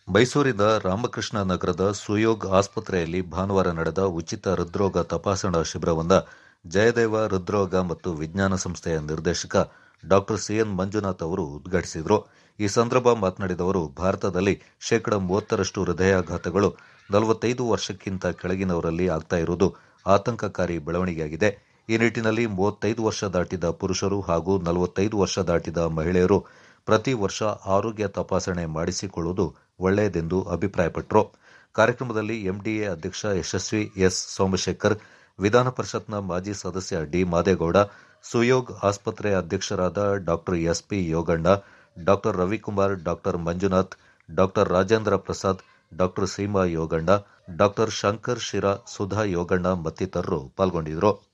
ಮೈಸೂರಿನ ರಾಮಕೃಷ್ಣ ನಗರದ ಸುಯೋಗ್ ಆಸ್ಪತ್ರೆಯಲ್ಲಿ ಭಾನುವಾರ ನಡೆದ ಉಚಿತ ಹೃದ್ರೋಗ ತಪಾಸಣಾ ಶಿಬಿರವನ್ನು ಜಯದೇವ ಹೃದ್ರೋಗ ಮತ್ತು ವಿಜ್ಞಾನ ಸಂಸ್ಥೆಯ ನಿರ್ದೇಶಕ ಡಾಕ್ಟರ್ ಸಿಎನ್ ಮಂಜುನಾಥ್ ಅವರು ಉದ್ಘಾಟಿಸಿದರು ಈ ಸಂದರ್ಭ ಮಾತನಾಡಿದ ಅವರು ಭಾರತದಲ್ಲಿ ಶೇಕಡ ಮೂವತ್ತರಷ್ಟು ಹೃದಯಾಘಾತಗಳು ನಲವತ್ತೈದು ವರ್ಷಕ್ಕಿಂತ ಕೆಳಗಿನವರಲ್ಲಿ ಆಗ್ತಾ ಇರುವುದು ಆತಂಕಕಾರಿ ಬೆಳವಣಿಗೆಯಾಗಿದೆ ಈ ನಿಟ್ಟಿನಲ್ಲಿ ಮೂವತ್ತೈದು ವರ್ಷ ದಾಟಿದ ಪುರುಷರು ಹಾಗೂ ನಲವತ್ತೈದು ವರ್ಷ ದಾಟಿದ ಮಹಿಳೆಯರು ಪ್ರತಿ ವರ್ಷ ಆರೋಗ್ಯ ತಪಾಸಣೆ ಮಾಡಿಸಿಕೊಳ್ಳುವುದು ಒಳ್ಳೆಯದೆಂದು ಅಭಿಪ್ರಾಯಪಟ್ಟರು ಕಾರ್ಯಕ್ರಮದಲ್ಲಿ ಎಂಡಿಎ ಅಧ್ಯಕ್ಷ ಯಶಸ್ವಿ ಎಸ್ ಸೋಮಶೇಖರ್ ವಿಧಾನ ಪರಿಷತ್ನ ಮಾಜಿ ಸದಸ್ಯ ಡಿ ಮಾದೇಗೌಡ ಸುಯೋಗ್ ಆಸ್ಪತ್ರೆ ಅಧ್ಯಕ್ಷರಾದ doctor S P Yoganna doctor Ravikumar doctor Manjunath doctor Rajendra Prasad doctor Seema Yoganna doctor Shankar Shira Sudha Yoganna ಮತ್ತಿತರರು ಪಾಲ್ಗೊಂಡಿದ್ದರು